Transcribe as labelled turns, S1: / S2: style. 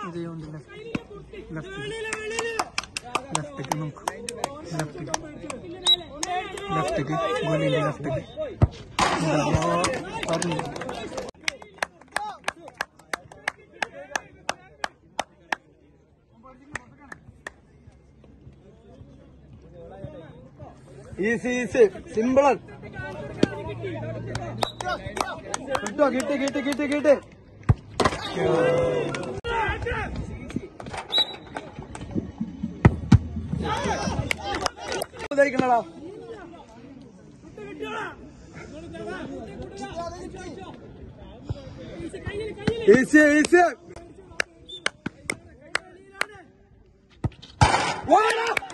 S1: ചെയ്യുന്നുണ്ട് left left നോക്ക് left left ഗോലിന്റെ ലെഫ്റ്റ് പറഞ്ഞു
S2: ഈസി ഈസി സിമ്പിളൻ കിട്ടോ കിട്ടി കിട്ടി കിട്ടി കിട്ടി ഇതായിക്കണടാ ഈസി ഈസി ഓടാ